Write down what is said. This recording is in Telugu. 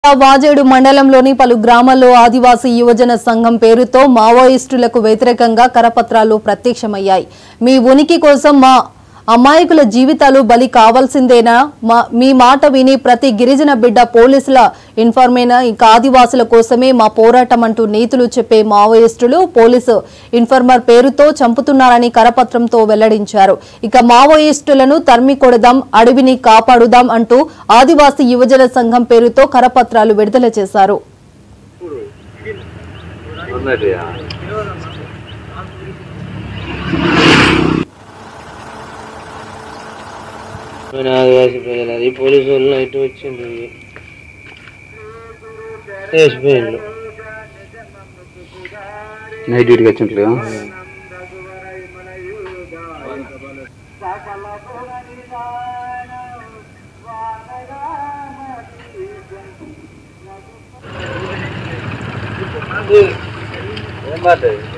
వాజేడు మండలంలోని పలు గ్రామాల్లో ఆదివాసీ యువజన సంఘం పేరుతో మావోయిస్టులకు వ్యతిరేకంగా కరపత్రాలు ప్రత్యక్షమయ్యాయి మీ ఉనికి కోసం మా అమాయకుల జీవితాలు బలి కావాల్సిందేనా మా మీ మాట విని ప్రతి గిరిజన బిడ్డ పోలీసుల ఇన్ఫర్మేనా ఇక ఆదివాసుల కోసమే మా పోరాటం అంటూ నీతులు చెప్పే మావోయిస్టులు పోలీసు ఇన్ఫర్మర్ పేరుతో చంపుతున్నారని కరపత్రంతో వెల్లడించారు ఇక మావోయిస్టులను తరిమి కొడదాం అడవిని కాపాడుదాం అంటూ ఆదివాసీ యువజన సంఘం పేరుతో కరపత్రాలు విడుదల చేశారు ఉన్నట్టుగా మన ఆదివాసీ ప్రజలు అది పోలీసు వాళ్ళు ఇటు వచ్చిండ్రు వేసిపోయిండ్రు నైట్ డ్యూటీకి వచ్చినట్లుగా ఏం పడ్డది